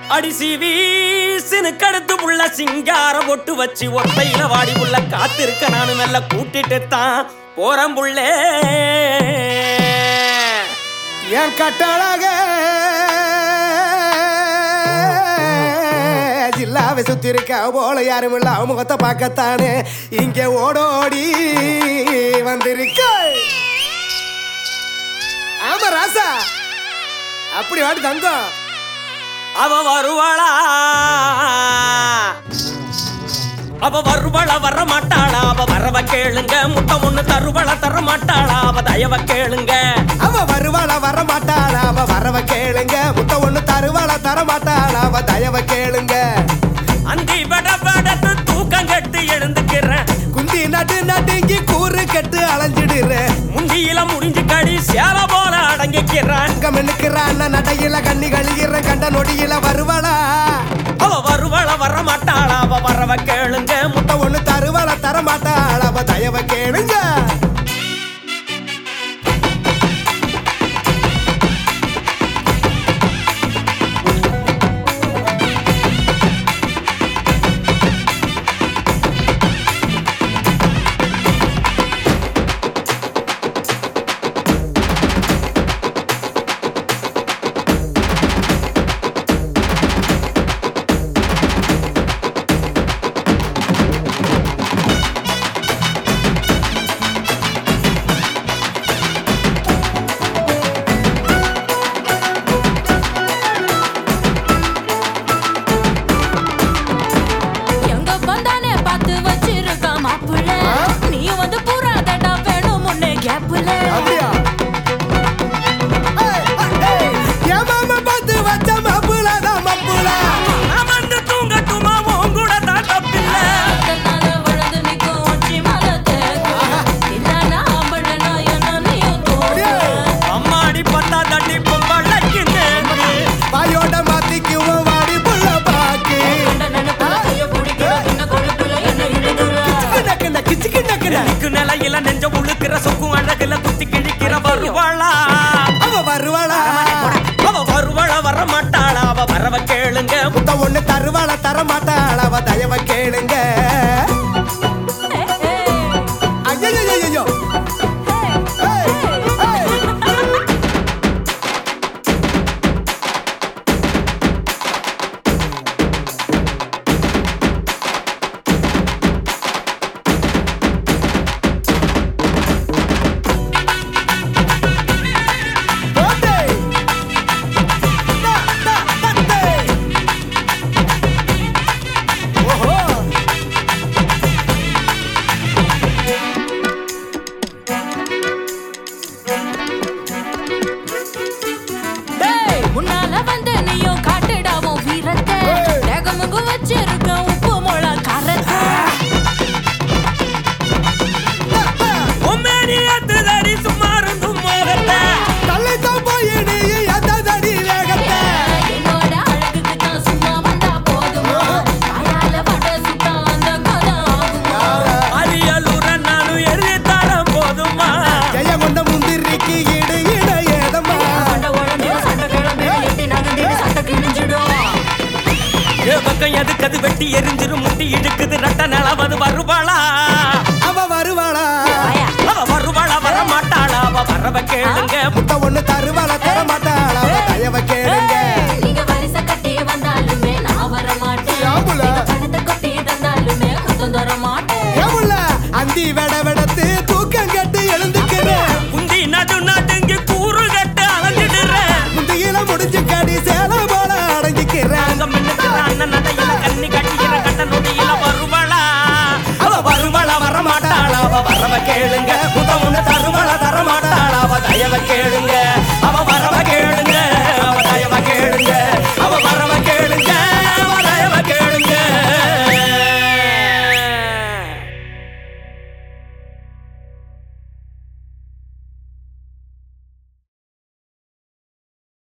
அடிசி வீசுன்னு கடுத்து புள்ள சிங்கார பொட்டு வச்சு ஒத்தையில வாடி புள்ள காத்திருக்க நானு மெல்ல கூட்டிட்டு தான் போறேன் புள்ளே என் கட்டழக ஜில்லாவை சுத்தி இருக்க போல யாரும் இல்ல அவன் முகத்தை பார்க்கத்தானே இங்க ஓடோடி வந்திருக்க ஆமா ராசா அப்படி வாடி தங்கம் அவ வருவாளா அவ வருவாளா வர மாட்டாளா அவ வரவ கேளுங்க முட்டை ஒண்ணு தருவள தர மாட்டாளா அவ தயவ கேளுங்க அவ வருவாள வர மாட்டாளா அவ வரவ கேளுங்க முட்டை ஒண்ணு தருவாள தர மாட்டாளா அவ தயவ கேளுங்க அந்தி பட படத்து தூக்கம் கட்டு எழுந்துக்கிறேன் குந்தி நடு நடுங்கி கூறு கட்டு அலைஞ்சிடுறேன் முந்தியில முடிஞ்சு கடி சேல போல அடங்கிக்கிறான் அங்க மின்னுக்கிறான் நடையில கண்ணி கழிகிற கண்ட நொடியில வருவாளா அவ வருவாள வர மாட்டாளா அவ வரவ கேளுங்க முட்டை ஒண்ணு தருவாள தர மாட்டாள அவ தயவ கேளுங்க எங்க வந்தானே பார்த்து வச்சிருக்க மாப்புல நீயும் வந்து பூரா தடா வேணும் முன்னே கேப்புல அப்படியா ஏய், ஏய், ஏய், என் மாமா பார்த்து வச்ச மப்புல தான் மப்புல அமர்ந்து தூங்கட்டுமா உன் கூட தான் தப்பில்லை அதனால வளர்ந்து நிக்கும் உச்சி மலை தேக்கு இல்லனா ஆம்பளனா என்ன நீயும் தோக்கு அம்மாடி பத்தா தட்டி பொம்பளைக்கு நேக்கு வாயோட மாத்திக்குவோம் வாடி புள்ள பாக்கு கண்ட நினைப்புல கைய பிடிக்கிற சின்ன கொழுப்புல என்ன இழுக்கிற கிச்சுக்கிண்ண கிச்சுக்கிண்ண எனக்கு நிலையில நெஞ்ச உழுக்கிற சொக்கும் அழகுல குத்தி கிழிக்கிற வருவாளா அவ வருவாளா அவ வருவாளா வர மாட்டாளா அவ வரவ கேளுங்க முட்டை ஒண்ணு தருவாள தர மாட்டாள அவ தயவ கேளுங்க ஐயோ டேய், முன்னால வந்து நீயும் காட்டுடாவும் வீரத்தை தேகமுகு வச்சிருக்க உப்பு மொளா காரத்தை உம்மேனி எத்துதடி சும்மா இருந்தும் மோகத்தை தள்ளித்தான் போய் நீ எத்தடி வேகத்தை என்னோட அழகுக்கு தான் சும்மா வந்தா போதுமா வாயால வடை சுட்டா அந்த கதை ஆகுமா அரியலூர நானும் எழுதி தரம் போதுமா ஜெய கொண்ட முந்திரிக்கு இடு இட ஏதம்மா சண்டை உடனே சண்டை கிளம்பி எட்டி நகர்ந்து சட்டை கிழிஞ்சிடும் ஏ பக்கம் எதுக்கு அது வெட்டி எரிஞ்சிரும் முட்டி இழுக்குது ரட்ட நிலவது வருவாளா அவ வருவாளா அவ வருவாளா வர மாட்டாளா அவ வரவ கேளுங்க முட்டை ஒண்ணு தருவாள தர மாட்டாள அவ தயவ கேளுங்க நீங்க வரிசை கட்டி வந்தாலுமே நான் வர மாட்டேன் ஆம்புல. நீங்க பணத்தை கொட்டி தந்தாலுமே குத்தம் தர மாட்டேன் ஏமுல்ல அந்தி வெட வெடத்து தூக்கம் கட்டு எழுந்துக்கிறேன் குந்தி நடு நடுங்கி கூறு கட்டு அலைஞ்சிடுறேன் முந்தியில முடிஞ்சு கடி சேல போல அடங்கிக்கிறேன் அங்க மின்னுக்கிற அண்ணன் நடையில கண்ணி கட்டிக்கிற கட்ட நொடியில வருவாளா அவ வருவாளா வர மாட்டாளா அவ வரவ கேளுங்க புத ஒண்ணு தருவாளா தர மாட்டாளா அவ தயவ கேளுங்க